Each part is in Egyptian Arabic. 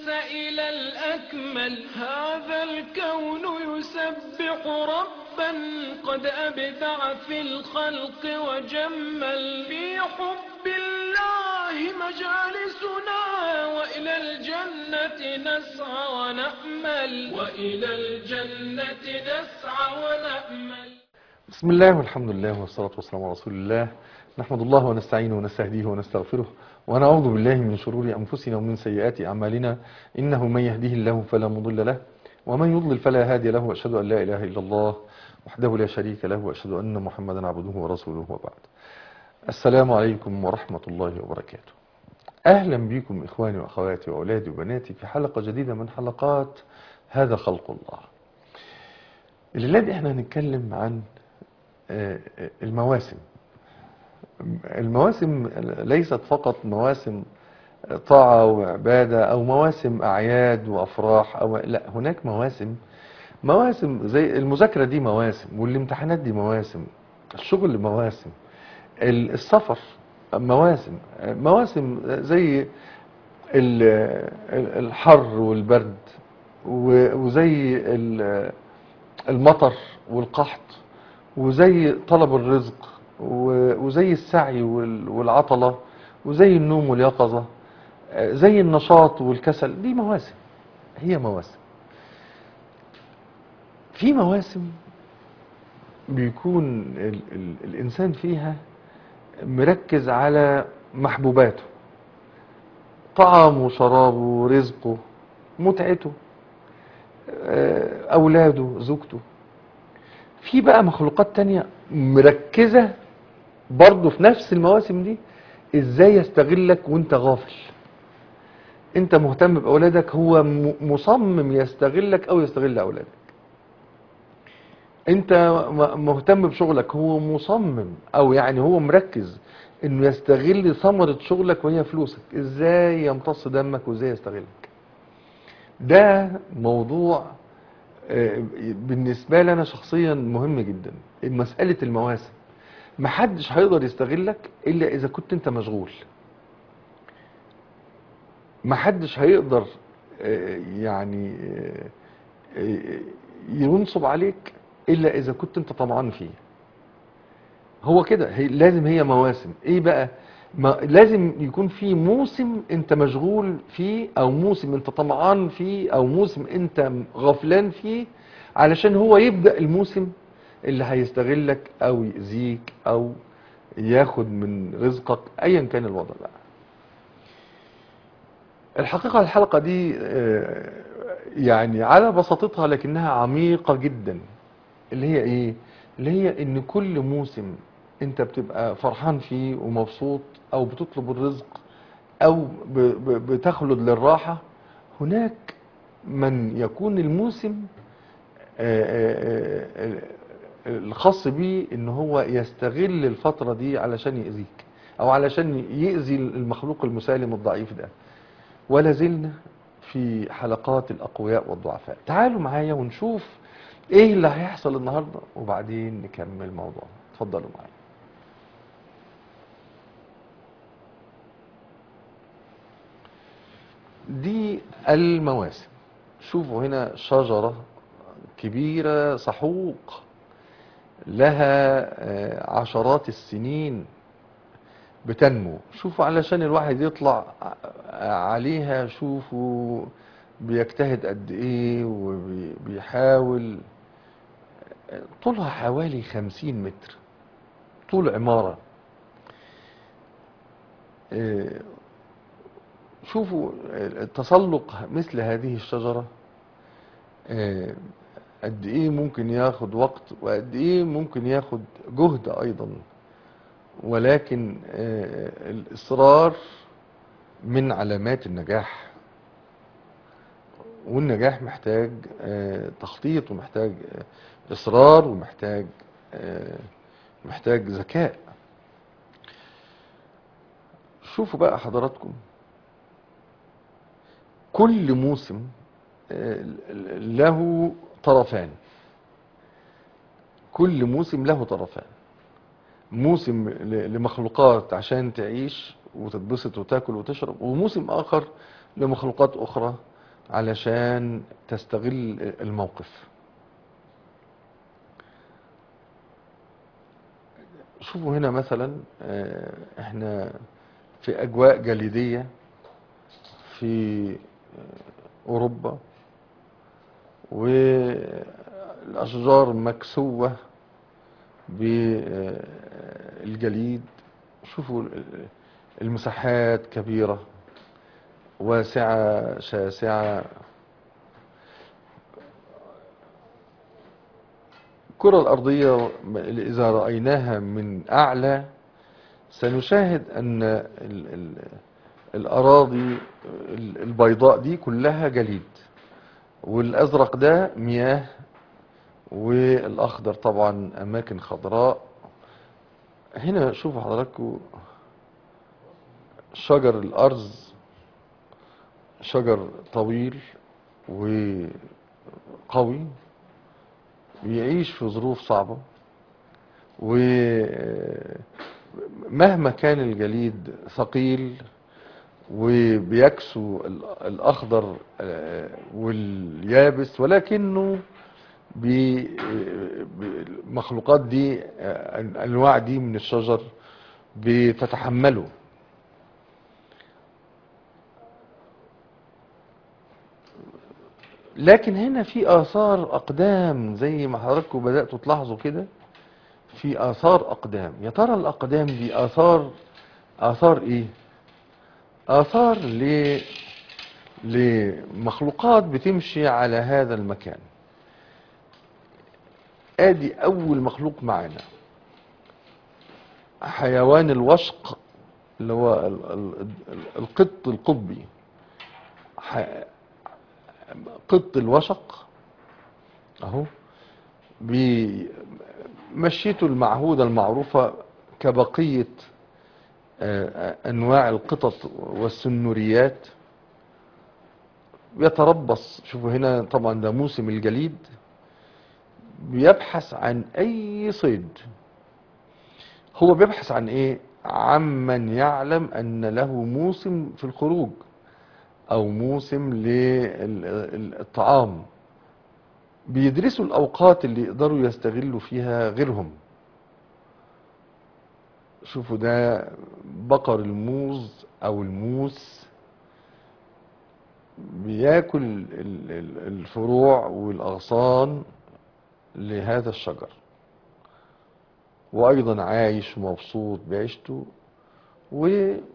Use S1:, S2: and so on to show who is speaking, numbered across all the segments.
S1: إلى الأكمل هذا الكون يسبح ربا قد أبدع في الخلق وجمل في حب الله مجالسنا وإلى الجنة نسعى ونأمل وإلى الجنة نسعى ونأمل
S2: بسم الله والحمد لله والصلاة والسلام على رسول الله نحمد الله ونستعينه ونستهديه ونستغفره ونعوذ بالله من شرور أنفسنا ومن سيئات أعمالنا إنه من يهديه الله فلا مضل له ومن يضلل فلا هادي له وأشهد أن لا إله إلا الله وحده لا شريك له وأشهد أن محمدا عبده ورسوله وبعد السلام عليكم ورحمة الله وبركاته أهلا بكم إخواني وأخواتي وأولادي وبناتي في حلقة جديدة من حلقات هذا خلق الله الليلة دي احنا هنتكلم عن آه، المواسم المواسم ليست فقط مواسم طاعة وعبادة أو مواسم أعياد وأفراح أو لا هناك مواسم مواسم زي المذاكرة دي مواسم والامتحانات دي مواسم الشغل مواسم ال- السفر مواسم مواسم زي ال- ال- الحر والبرد و- وزي ال- المطر والقحط وزي طلب الرزق و- وزي السعي وال- والعطلة وزي النوم واليقظة آه، زي النشاط والكسل دي مواسم هي مواسم في مواسم بيكون ال ال الإنسان فيها مركز على محبوباته طعامه وشرابه ورزقه متعته آه، أولاده زوجته في بقى مخلوقات تانية مركزة برضه في نفس المواسم دي ازاي يستغلك وانت غافل انت مهتم باولادك هو م- مصمم يستغلك او يستغل اولادك انت م- مهتم بشغلك هو مصمم او يعني هو مركز انه يستغل ثمرة شغلك وهي فلوسك ازاي يمتص دمك وازاي يستغلك ده موضوع آه، بالنسبة لي أنا شخصيا مهم جدا مسألة المواسم محدش هيقدر يستغلك إلا إذا كنت أنت مشغول محدش هيقدر آه، يعني آه، آه، ينصب عليك إلا إذا كنت أنت طمعان فيه هو كده هي لازم هي مواسم ايه بقى ما لازم يكون في موسم انت مشغول فيه او موسم انت طمعان فيه او موسم انت غفلان فيه علشان هو يبدأ الموسم اللي هيستغلك او يأذيك او ياخد من رزقك ايا كان الوضع بقى الحقيقة الحلقة دي آه، يعني على بساطتها لكنها عميقة جدا اللي هي ايه اللي هي ان كل موسم انت بتبقى فرحان فيه ومبسوط او بتطلب الرزق او ب- ب- بتخلد للراحة هناك من يكون الموسم آه، آه، آه، الخاص بيه ان هو يستغل الفترة دي علشان يأذيك او علشان يأذي المخلوق المسالم الضعيف ده ولا زلنا في حلقات الأقوياء والضعفاء تعالوا معايا ونشوف ايه اللي هيحصل النهاردة وبعدين نكمل موضوعنا اتفضلوا معايا دي المواسم شوفوا هنا شجرة كبيرة صحوق لها آه، عشرات السنين بتنمو شوفوا علشان الواحد يطلع عليها شوفوا بيجتهد قد ايه وبيحاول طولها حوالي خمسين متر طول عمارة آه، شوفوا التسلق مثل هذه الشجرة آه، قد ايه ممكن ياخد وقت وقد ايه ممكن ياخد جهد ايضا ولكن آه، الإصرار من علامات النجاح والنجاح محتاج آه، تخطيط ومحتاج آه، إصرار ومحتاج آه، محتاج ذكاء شوفوا بقى حضراتكم كل موسم آه، له طرفان كل موسم له طرفان موسم ل- لمخلوقات عشان تعيش وتتبسط وتاكل وتشرب وموسم اخر لمخلوقات اخرى علشان تستغل الموقف شوفوا هنا مثلا آه، احنا في اجواء جليدية في آه، اوروبا والاشجار مكسوة بالجليد شوفوا المساحات كبيرة واسعة شاسعة الكرة الأرضية إذا رأيناها من أعلى سنشاهد أن ال- ال- الأراضي البيضاء دي كلها جليد والأزرق ده مياه والأخضر طبعا أماكن خضراء هنا شوفوا حضراتكم شجر الأرز شجر طويل وقوي بيعيش في ظروف صعبة ومهما كان الجليد ثقيل وبيكسو ال- الأخضر آه، واليابس ولكنه بي- بي- المخلوقات دي آه، الأنواع دي من الشجر بتتحمله لكن هنا في آثار أقدام زي ما حضراتكم بدأتوا تلاحظوا كده في آثار أقدام يا ترى الأقدام دي آثار آثار إيه؟ آثار ل لمخلوقات بتمشي على هذا المكان ادي اول مخلوق معانا حيوان الوشق اللي هو ال- ال- ال- القط القطبي ح- قط الوشق اهو بمشيته المعهودة المعروفة كبقية آه، انواع القطط والسنوريات بيتربص شوفوا هنا طبعا ده موسم الجليد بيبحث عن اي صيد هو بيبحث عن ايه عمن يعلم ان له موسم في الخروج او موسم للطعام بيدرسوا الاوقات اللي يقدروا يستغلوا فيها غيرهم شوفوا ده بقر الموز او الموس بياكل ال- ال- الفروع والاغصان لهذا الشجر وايضا عايش ومبسوط بعيشته و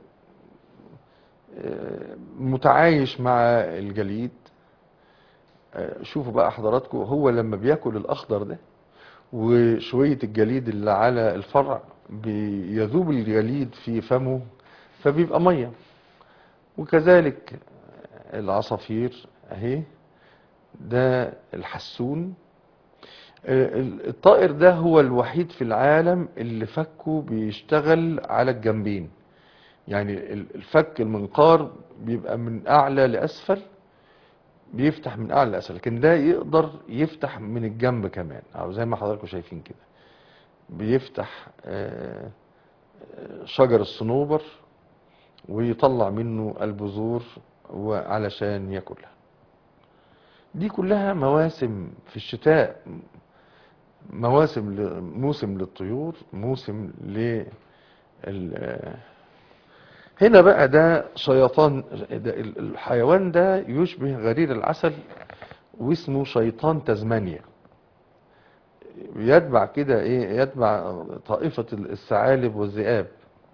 S2: آه، متعايش مع الجليد آه، شوفوا بقى حضراتكم هو لما بياكل الاخضر ده وشوية الجليد اللي على الفرع بيذوب الجليد في فمه فبيبقى مية وكذلك العصافير اهي ده الحسون آه، الطائر ده هو الوحيد في العالم اللي فكه بيشتغل على الجنبين يعني ال- الفك المنقار بيبقى من اعلى لاسفل بيفتح من اعلى لاسفل لكن ده يقدر يفتح من الجنب كمان او زي ما حضراتكم شايفين كده بيفتح آه، آه، شجر الصنوبر ويطلع منه البذور وعلشان ياكلها دي كلها مواسم في الشتاء مواسم ل- موسم للطيور موسم ل ال- هنا بقى ده شيطان ده ال- الحيوان ده يشبه غرير العسل واسمه شيطان تزمانيا يتبع كده ايه يتبع طائفة الثعالب والذئاب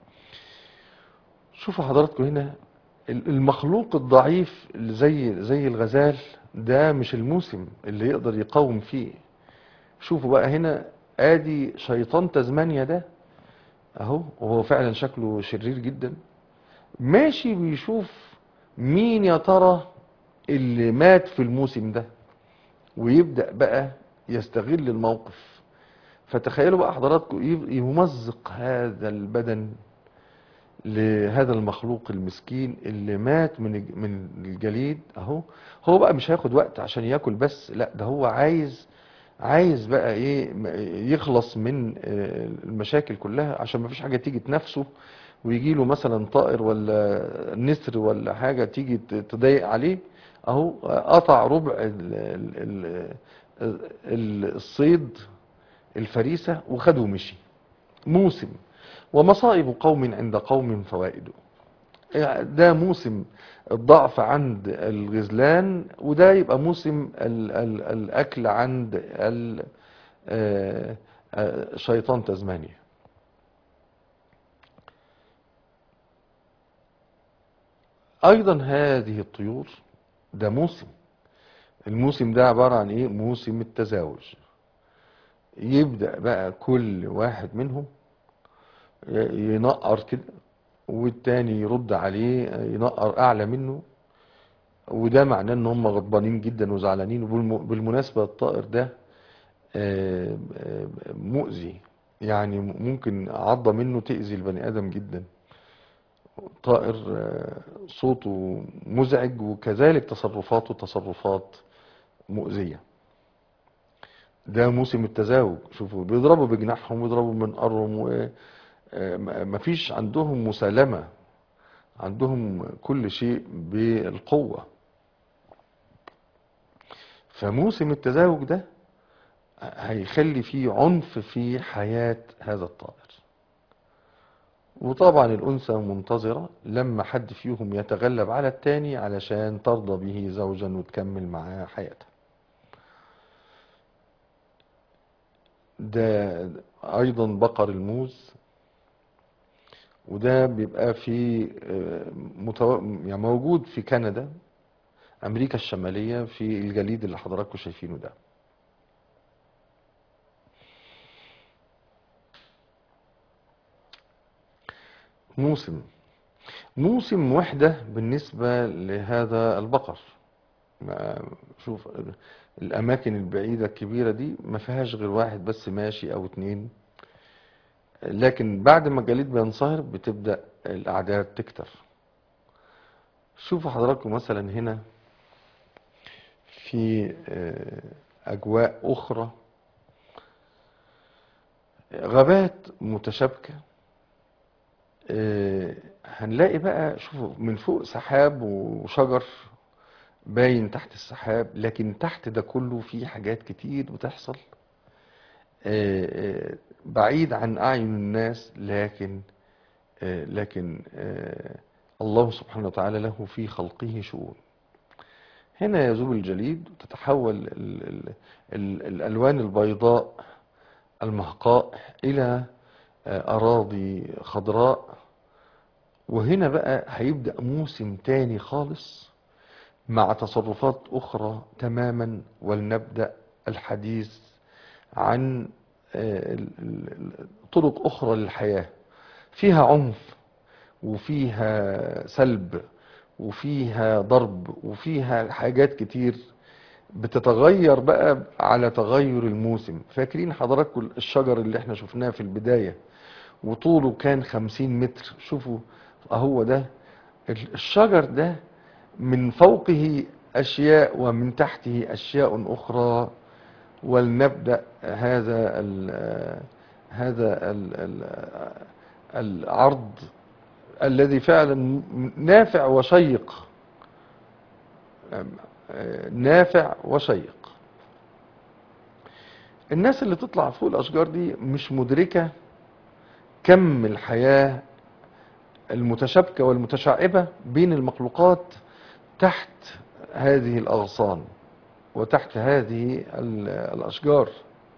S2: شوفوا حضراتكم هنا ال- المخلوق الضعيف اللي زي زي الغزال ده مش الموسم اللي يقدر يقاوم فيه شوفوا بقى هنا ادي شيطان تزمانيا ده اهو وهو فعلا شكله شرير جدا ماشي بيشوف مين يا ترى اللي مات في الموسم ده ويبدأ بقى يستغل الموقف فتخيلوا بقى حضراتكم يب- يمزق هذا البدن لهذا المخلوق المسكين اللي مات من الج- من الجليد اهو هو بقى مش هياخد وقت عشان ياكل بس لا ده هو عايز عايز بقى ايه م- يخلص من آه، المشاكل كلها عشان ما فيش حاجه تيجي تنافسه ويجي له مثلا طائر ولا نسر ولا حاجه تيجي ت- تضايق عليه اهو قطع ربع ال- ال- ال- ال- الصيد الفريسة وخده ومشي موسم ومصائب قوم عند قوم فوائد ده موسم الضعف عند الغزلان وده يبقى موسم ال ال الأكل عند ال- آه، آه، شيطان تزمانيا أيضا هذه الطيور ده موسم الموسم ده عبارة عن إيه موسم التزاوج يبدأ بقى كل واحد منهم ي- ينقر كده والتاني يرد عليه ينقر أعلى منه وده معناه ان هم غضبانين جدا وزعلانين وبالمناسبة الطائر ده آه، آه، مؤذي يعني ممكن عضة منه تأذي البني آدم جدا طائر آه، صوته مزعج وكذلك تصرفاته تصرفات مؤذية ده موسم التزاوج شوفوا بيضربوا بجناحهم ويضربوا بمنقرهم ومفيش عندهم مسالمة عندهم كل شيء بالقوة فموسم التزاوج ده هيخلي فيه عنف في حياة هذا الطائر وطبعا الأنثى منتظرة لما حد فيهم يتغلب على التاني علشان ترضى به زوجا وتكمل معاه حياتها ده أيضا بقر الموز وده بيبقى في آه، متو... يعني موجود في كندا أمريكا الشمالية في الجليد اللي حضراتكم شايفينه ده موسم موسم وحدة بالنسبة لهذا البقر ما شوف الأماكن البعيدة الكبيرة دي ما فيهاش غير واحد بس ماشي أو اتنين لكن بعد ما الجليد بينصهر بتبدأ الأعداد تكتر شوفوا حضراتكم مثلا هنا في آه، أجواء أخرى غابات متشابكة آه، هنلاقي بقى شوفوا من فوق سحاب وشجر باين تحت السحاب لكن تحت ده كله في حاجات كتير بتحصل آه، آه، بعيد عن أعين الناس لكن آه، لكن آه، الله سبحانه وتعالى له في خلقه شؤون هنا يذوب الجليد وتتحول ال ال ال الألوان البيضاء المهقاء إلى آه، أراضي خضراء وهنا بقى هيبدأ موسم تاني خالص مع تصرفات أخرى تماما ولنبدأ الحديث عن آه، ال- ال- ال- طرق أخرى للحياة فيها عنف وفيها سلب وفيها ضرب وفيها حاجات كتير بتتغير بقى على تغير الموسم فاكرين حضراتكم الشجر اللي احنا شفناه في البداية وطوله كان خمسين متر شوفوا اهو ده الشجر ده من فوقه أشياء ومن تحته أشياء أخرى ولنبدأ هذا ال هذا ال ال العرض الذي فعلا نافع وشيق نافع وشيق الناس اللي تطلع فوق الأشجار دي مش مدركة كم الحياة المتشابكة والمتشعبة بين المخلوقات تحت هذه الأغصان وتحت هذه ال- الأشجار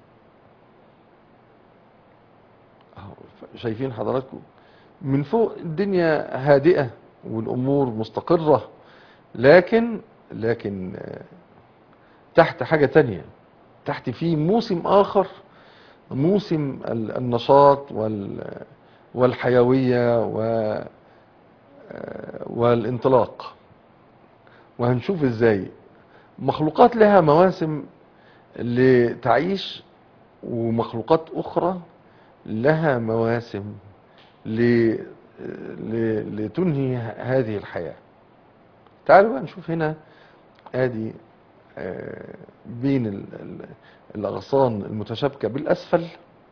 S2: أهو، شايفين حضراتكم من فوق الدنيا هادئة والأمور مستقرة لكن لكن آه، تحت حاجة تانية تحت في موسم آخر موسم ال- النشاط وال والحيوية و آه، والانطلاق وهنشوف ازاي مخلوقات لها مواسم لتعيش ومخلوقات أخرى لها مواسم ل... ل... لتنهي هذه الحياة تعالوا بقى نشوف هنا ادي آه، بين ال... ال- الأغصان المتشابكة بالأسفل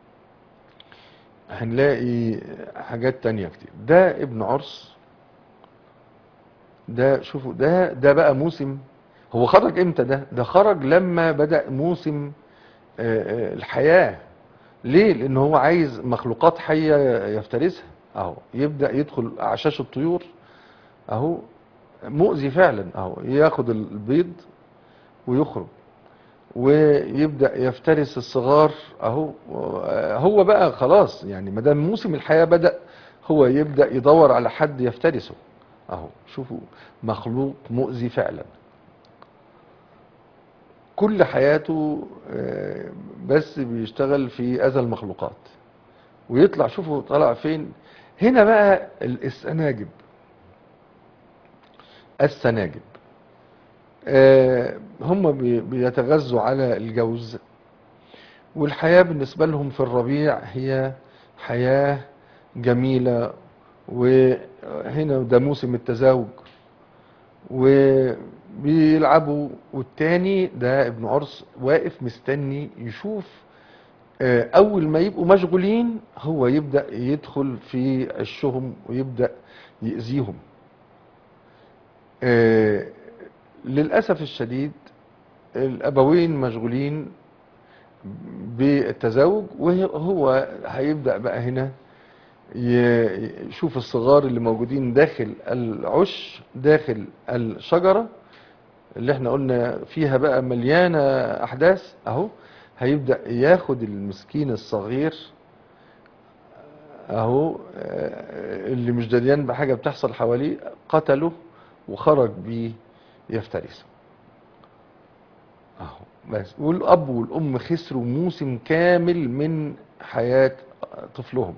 S2: هنلاقي حاجات تانية كتير ده ابن عرس ده شوفوا ده ده بقى موسم هو خرج امتى ده ده خرج لما بدأ موسم آه، آه، الحياة ليه لان هو عايز مخلوقات حية يفترسها اهو يبدأ يدخل اعشاش الطيور اهو مؤذي فعلا اهو ياخد البيض ويخرج ويبدأ يفترس الصغار اهو هو بقى خلاص يعني ما دام موسم الحياة بدأ هو يبدأ يدور على حد يفترسه اهو شوفوا مخلوق مؤذي فعلا كل حياته آه، بس بيشتغل في اذى المخلوقات ويطلع شوفوا طلع فين هنا بقى ال- السناجب السناجب آه، هم بي- بيتغذوا على الجوز والحياة بالنسبة لهم في الربيع هي حياة جميلة وهنا ده موسم التزاوج وبيلعبوا والتاني ده ابن عرس واقف مستني يشوف آه، اول ما يبقوا مشغولين هو يبدأ يدخل في عشهم ويبدأ يأذيهم آه، للأسف الشديد الأبوين مشغولين بالتزاوج وهو هيبدأ بقى هنا ي- يشوف الصغار اللي موجودين داخل العش داخل الشجرة اللي احنا قلنا فيها بقى مليانة أحداث أهو هيبدأ ياخد المسكين الصغير أهو آه، اللي مش دريان بحاجة بتحصل حواليه قتله وخرج بيه يفترسه اهو بس والاب والام خسروا موسم كامل من حياة طفلهم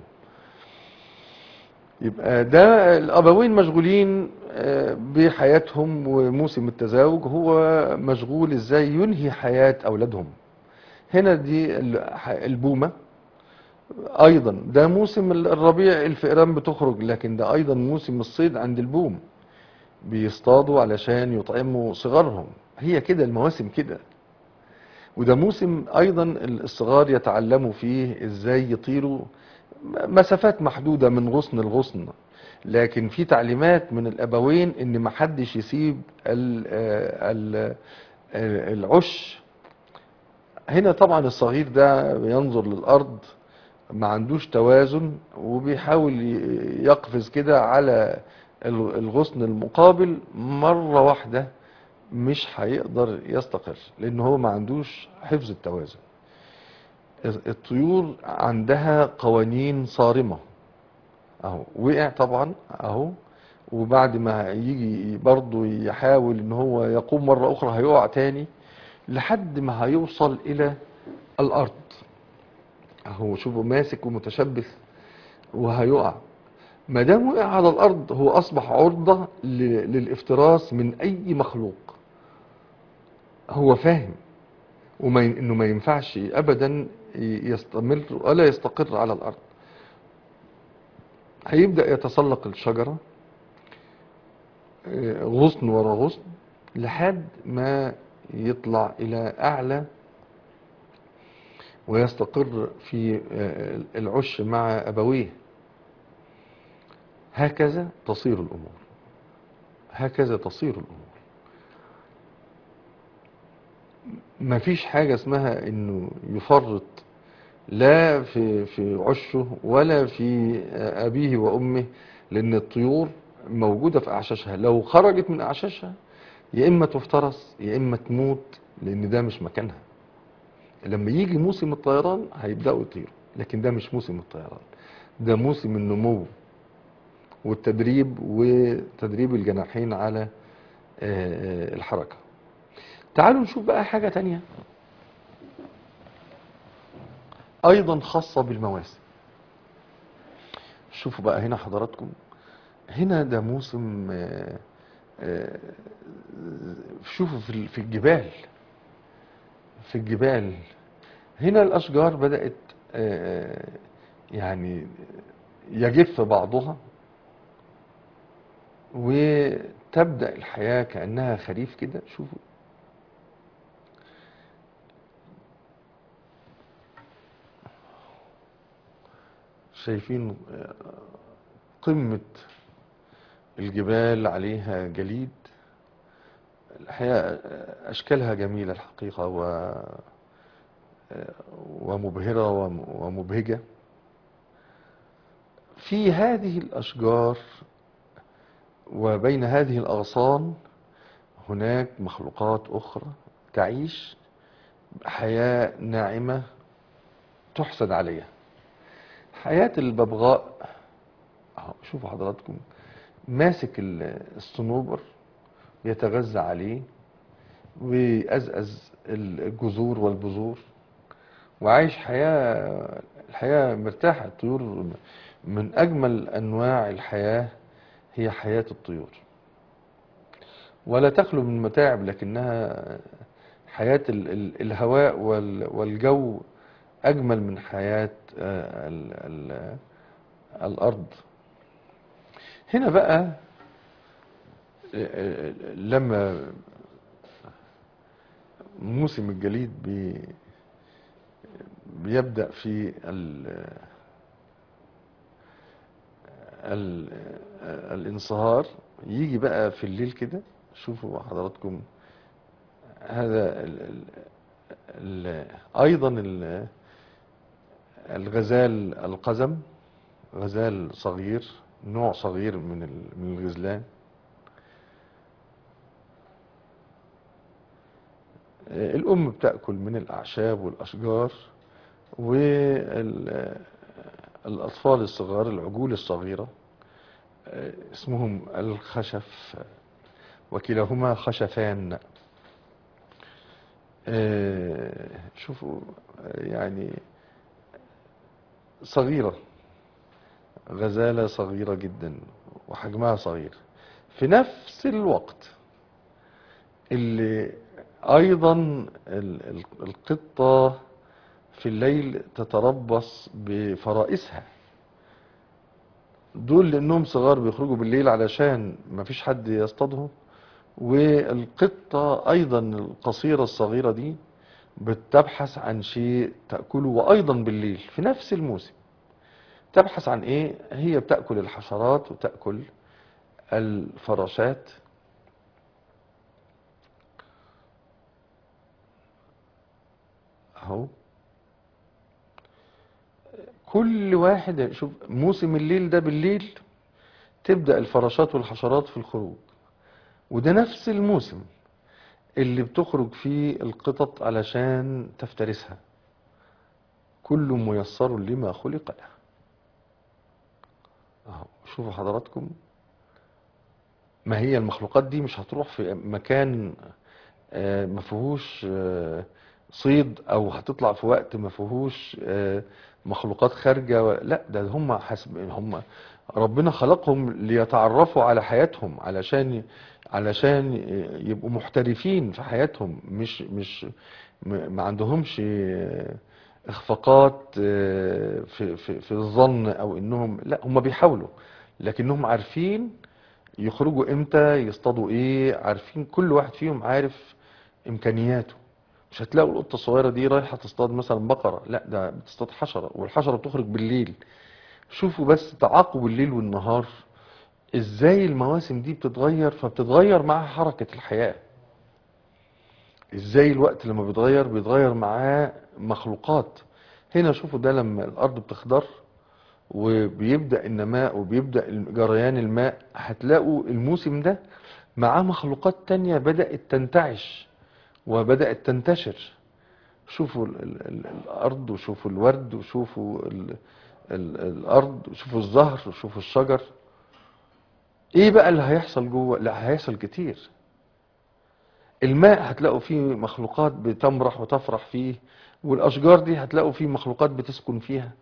S2: يبقى ده الابوين مشغولين آه، بحياتهم وموسم التزاوج هو مشغول ازاي ينهي حياة اولادهم هنا دي ال- ح- البومة ايضا ده موسم الربيع الفئران بتخرج لكن ده ايضا موسم الصيد عند البوم بيصطادوا علشان يطعموا صغارهم هي كده المواسم كده وده موسم ايضا الصغار يتعلموا فيه ازاي يطيروا مسافات محدودة من غصن لغصن لكن في تعليمات من الابوين ان محدش يسيب ال ال العش هنا طبعا الصغير ده بينظر للارض ما عندوش توازن وبيحاول ي- يقفز كده على ال- الغصن المقابل مرة واحدة مش هيقدر يستقر لان هو ما عندوش حفظ التوازن الطيور عندها قوانين صارمة اهو وقع طبعا اهو وبعد ما يجي برضه يحاول ان هو يقوم مرة اخرى هيقع تاني لحد ما هيوصل الى الارض اهو شوفوا ماسك ومتشبث وهيقع ما دام وقع على الارض هو اصبح عرضة ل- للافتراس من اي مخلوق هو فاهم وما ي- انه ما ينفعش ابدا ي- يستمر ولا يستقر على الارض هيبدأ يتسلق الشجرة آه، غصن ورا غصن لحد ما يطلع الى اعلى ويستقر في آه، العش مع ابويه هكذا تصير الامور هكذا تصير الامور ما فيش حاجة اسمها انه يفرط لا في في عشه ولا في ابيه وامه لان الطيور موجودة في اعشاشها لو خرجت من اعشاشها يا اما تفترس يا اما تموت لان ده مش مكانها لما يجي موسم الطيران هيبدأوا يطيروا لكن ده مش موسم الطيران ده موسم النمو والتدريب وتدريب الجناحين على آه، الحركة تعالوا نشوف بقى حاجة تانية أيضا خاصة بالمواسم شوفوا بقى هنا حضراتكم هنا ده موسم آه، آه، شوفوا في ال- في الجبال في الجبال هنا الأشجار بدأت آه، يعني يجف بعضها وتبدأ الحياة كأنها خريف كده شوفوا شايفين آه، قمة الجبال عليها جليد الحقيقة أشكالها جميلة الحقيقة و ومبهرة وم- ومبهجة في هذه الأشجار وبين هذه الأغصان هناك مخلوقات أخرى تعيش حياة ناعمة تحسد عليها حياة الببغاء أهو شوفوا حضراتكم ماسك ال- الصنوبر يتغذى عليه ويأزأز الجذور والبذور وعايش حياة الحياة مرتاحة الطيور من أجمل أنواع الحياة هي حياة الطيور ولا تخلو من متاعب لكنها حياة ال- ال- الهواء وال- والجو أجمل من حياة آه، ال- ال- الأرض هنا بقى آه، آه، لما موسم الجليد بي بيبدأ في ال ال الانصهار يجي بقى في الليل كده شوفوا حضراتكم هذا ال ال ال أيضا ال الغزال القزم غزال صغير نوع صغير من ال- من الغزلان آه، الأم بتأكل من الأعشاب والأشجار والأطفال الصغار العجول الصغيرة آه، اسمهم الخشف وكلاهما خشفان آه، شوفوا آه، يعني صغيرة غزالة صغيرة جدا وحجمها صغير في نفس الوقت اللي أيضا ال- ال- القطة في الليل تتربص بفرائسها دول لأنهم صغار بيخرجوا بالليل علشان مفيش حد يصطادهم والقطة أيضا القصيرة الصغيرة دي بتبحث عن شيء تأكله وأيضا بالليل في نفس الموسم تبحث عن إيه هي بتأكل الحشرات وتأكل الفراشات أهو كل واحد شوف موسم الليل ده بالليل تبدأ الفراشات والحشرات في الخروج وده نفس الموسم اللي بتخرج فيه القطط علشان تفترسها كل ميسر لما خلق له اهو شوفوا حضراتكم ما هي المخلوقات دي مش هتروح في مكان آه، ما فيهوش آه، صيد او هتطلع في وقت ما فيهوش آه، مخلوقات خارجه و- لا ده هم حسب هم ربنا خلقهم ليتعرفوا على حياتهم علشان علشان يبقوا محترفين في حياتهم مش مش م- ما عندهمش آه، اخفاقات آه، في في في الظن او انهم لا هم بيحاولوا لكنهم عارفين يخرجوا امتى يصطادوا ايه عارفين كل واحد فيهم عارف امكانياته مش هتلاقوا القطه الصغيره دي رايحه تصطاد مثلا بقره لا ده بتصطاد حشره والحشره بتخرج بالليل شوفوا بس تعاقب الليل والنهار ازاي المواسم دي بتتغير فبتتغير مع حركه الحياه ازاي الوقت لما بيتغير بيتغير معاه مخلوقات هنا شوفوا ده لما الارض بتخضر وبيبدأ النماء وبيبدأ جريان الماء هتلاقوا الموسم ده معاه مخلوقات تانية بدأت تنتعش وبدأت تنتشر شوفوا ال ال ال الأرض وشوفوا الورد وشوفوا ال ال الأرض وشوفوا الزهر وشوفوا الشجر ايه بقى اللي هيحصل جوه لا هيحصل كتير الماء هتلاقوا فيه مخلوقات بتمرح وتفرح فيه والأشجار دي هتلاقوا فيه مخلوقات بتسكن فيها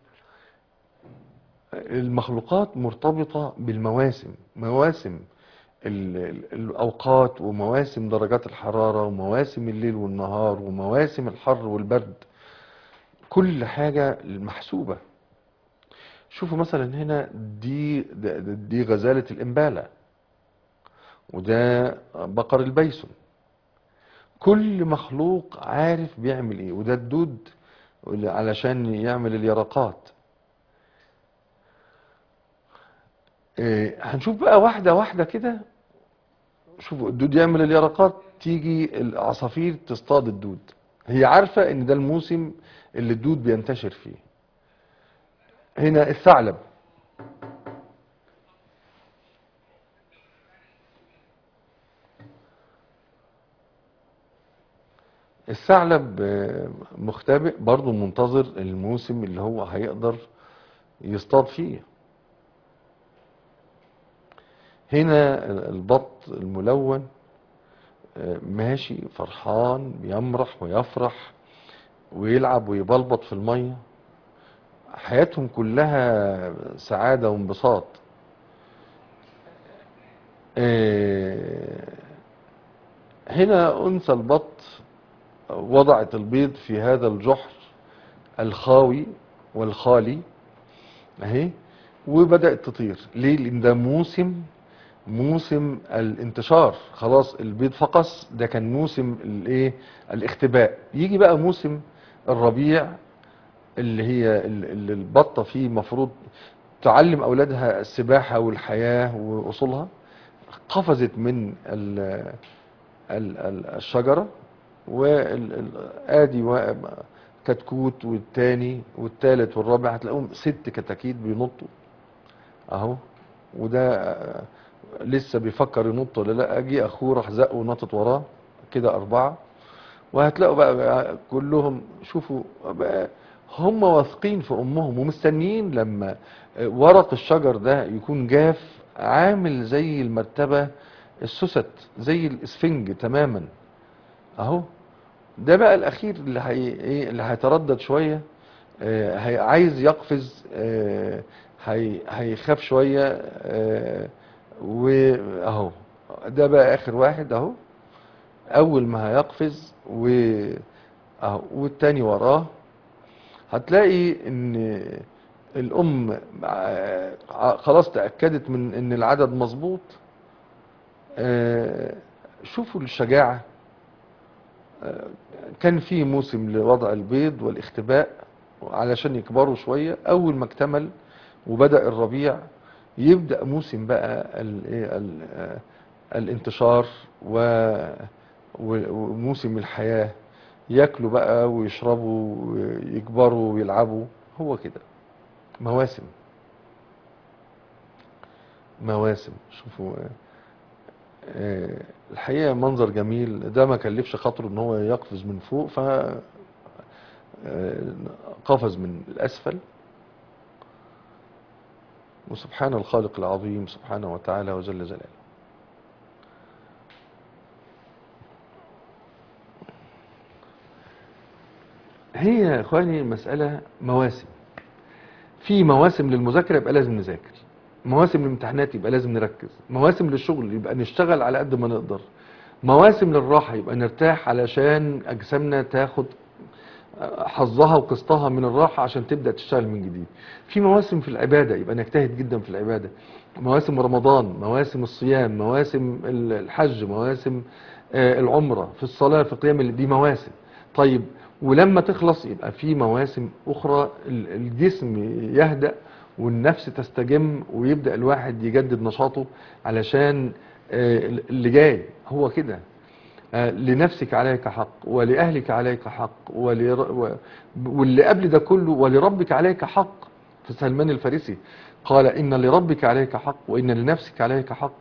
S2: المخلوقات مرتبطة بالمواسم مواسم ال- ال- الأوقات ومواسم درجات الحرارة ومواسم الليل والنهار ومواسم الحر والبرد كل حاجة محسوبة شوفوا مثلا هنا دي ده- ده- دي غزالة الإمبالة وده بقر البيسون كل مخلوق عارف بيعمل ايه وده الدود اللي علشان يعمل اليرقات إيه، هنشوف بقى واحدة واحدة كده شوفوا الدود يعمل اليرقات تيجي العصافير تصطاد الدود هي عارفة ان ده الموسم اللي الدود بينتشر فيه هنا الثعلب الثعلب آه، مختبئ برضه منتظر الموسم اللي هو هيقدر يصطاد فيه هنا البط الملون آه، ماشي فرحان بيمرح ويفرح ويلعب ويبلبط في المية حياتهم كلها سعادة وانبساط آه، هنا أنثى البط وضعت البيض في هذا الجحر الخاوي والخالي اهي وبدأت تطير ليه لان ده موسم موسم الانتشار خلاص البيض فقس ده كان موسم الايه الاختباء يجي بقى موسم الربيع اللي هي ال- اللي البطة فيه مفروض تعلم اولادها السباحة والحياة واصولها قفزت من ال- ال- ال- الشجرة وادي كتكوت والتاني والتالت والرابع هتلاقيهم ست كتاكيت بينطوا اهو وده آه، لسه بيفكر ينط ولا لا اجي اخوه راح زقه ونطت وراه كده اربعه وهتلاقوا بقى, بقى كلهم شوفوا بقى هم واثقين في امهم ومستنيين لما آه، ورق الشجر ده يكون جاف عامل زي المرتبه السوست زي الاسفنج تماما اهو ده بقى الاخير اللي هي ايه اللي هيتردد شويه آه، هي عايز يقفز آه، هي هيخاف شويه آه، واهو ده بقى اخر واحد اهو اول ما هيقفز و اهو والتاني وراه هتلاقي ان الام آه، خلاص تاكدت من ان العدد مظبوط آه، شوفوا الشجاعه كان في موسم لوضع البيض والاختباء علشان يكبروا شوية أول ما اكتمل وبدأ الربيع يبدأ موسم بقى ال- إيه ال- آه، الانتشار و- و- وموسم الحياة ياكلوا بقى ويشربوا ويكبروا ويلعبوا هو كده مواسم مواسم شوفوا آه، آه، الحقيقة منظر جميل ده ما كلفش خاطره ان هو يقفز من فوق ف آه، قفز من الاسفل وسبحان الخالق العظيم سبحانه وتعالى وجل جلاله هي يا اخواني المسألة مواسم في مواسم للمذاكرة يبقى لازم نذاكر مواسم للامتحانات يبقى لازم نركز مواسم للشغل يبقى نشتغل على قد ما نقدر مواسم للراحة يبقى نرتاح علشان أجسامنا تاخد حظها وقسطها من الراحة عشان تبدأ تشتغل من جديد في مواسم في العبادة يبقى نجتهد جدا في العبادة مواسم رمضان مواسم الصيام مواسم الحج مواسم آه، العمرة في الصلاة في قيام الليل دي مواسم طيب ولما تخلص يبقى في مواسم أخرى ال- الجسم يهدأ والنفس تستجم ويبدأ الواحد يجدد نشاطه علشان آه، اللي جاي هو كده آه، لنفسك عليك حق ولأهلك عليك حق ولر... و... واللي قبل ده كله ولربك عليك حق في سلمان الفارسي قال إن لربك عليك حق وإن لنفسك عليك حق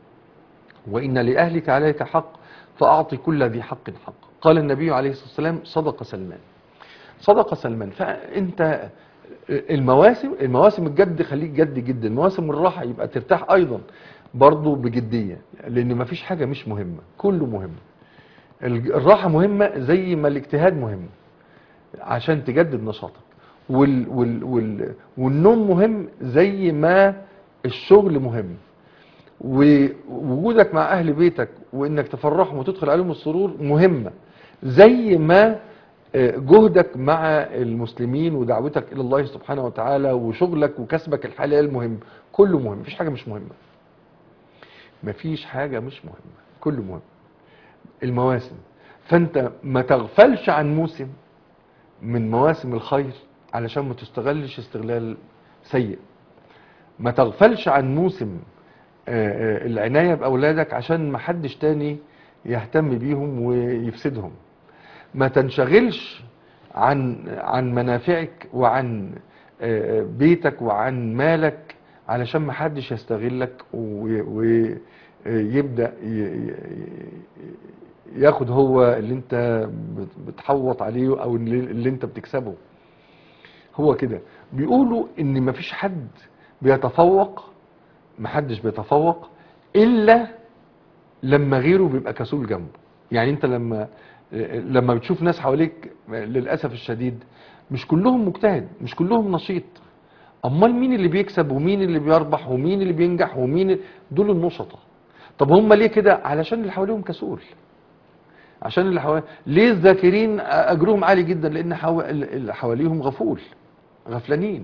S2: وإن لأهلك عليك حق فأعطي كل ذي حق حق قال النبي عليه الصلاة والسلام صدق سلمان صدق سلمان فأنت المواسم المواسم الجد خليك جد جدا مواسم الراحة يبقى ترتاح أيضا برضو بجدية لأن مفيش حاجة مش مهمة كله مهم الج- الراحة مهمة زي ما الاجتهاد مهم عشان تجدد نشاطك وال وال وال والنوم مهم زي ما الشغل مهم ووجودك مع اهل بيتك وانك تفرحهم وتدخل عليهم السرور مهمة زي ما آه، جهدك مع المسلمين ودعوتك الى الله سبحانه وتعالى وشغلك وكسبك الحلال مهم كله مهم مفيش حاجة مش مهمة مفيش حاجة مش مهمة كله مهم المواسم فانت ما تغفلش عن موسم من مواسم الخير علشان ما تستغلش استغلال سيء ما تغفلش عن موسم آه، آه، العناية بأولادك عشان ما حدش تاني يهتم بيهم ويفسدهم ما تنشغلش عن عن منافعك وعن آه، بيتك وعن مالك علشان ما حدش يستغلك ويبدأ ياخد هو اللي انت بت- بتحوط عليه او اللي اللي انت بتكسبه هو كده بيقولوا ان مفيش حد بيتفوق محدش بيتفوق الا لما غيره بيبقى كسول جنبه يعني انت لما لما بتشوف ناس حواليك للاسف الشديد مش كلهم مجتهد مش كلهم نشيط امال مين اللي بيكسب ومين اللي بيربح ومين اللي بينجح ومين دول النشطة طب هم ليه كده علشان اللي حواليهم كسول عشان اللي حوالي ليه الذاكرين اجرهم عالي جدا لان حو... اللي حواليهم غفول غفلانين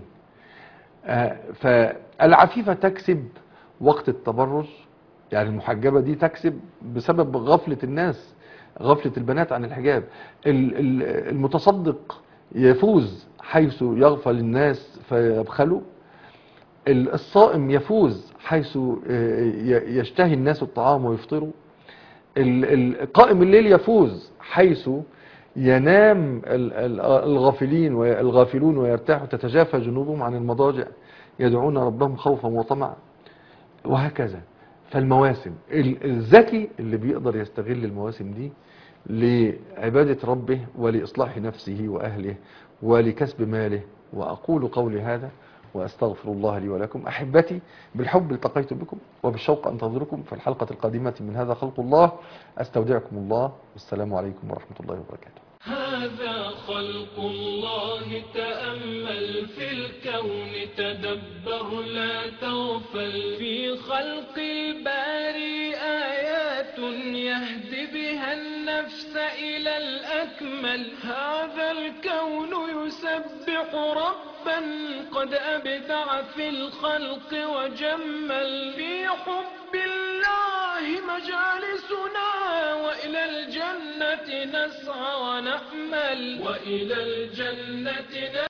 S2: آه، فالعفيفة تكسب وقت التبرج يعني المحجبة دي تكسب بسبب غفلة الناس غفلة البنات عن الحجاب ال- ال- المتصدق يفوز حيث يغفل الناس فيبخلوا ال- الصائم يفوز حيث آه، ي- يشتهي الناس الطعام ويفطروا ال- ال- قائم الليل يفوز حيث ينام ال- ال- الغافلين والغافلون ويرتاحوا تتجافى جنوبهم عن المضاجع يدعون ربهم خوفا وطمعا وهكذا فالمواسم ال- الذكي اللي بيقدر يستغل المواسم دي لعبادة ربه ولإصلاح نفسه وأهله ولكسب ماله وأقول قولي هذا وأستغفر الله لي ولكم أحبتي بالحب التقيت بكم وبالشوق أنتظركم في الحلقة القادمة من هذا خلق الله أستودعكم الله والسلام عليكم ورحمة الله وبركاته
S1: هذا خلق الله تأمل في الكون تدبر لا تغفل في خلق الباري آيات يهدي بها النفس إلى الأكمل هذا الكون يسبح ربا قد أبدع في الخلق وجمل في حب الله مجالسنا وإلى الجنة نسعى ونأمل وإلى الجنة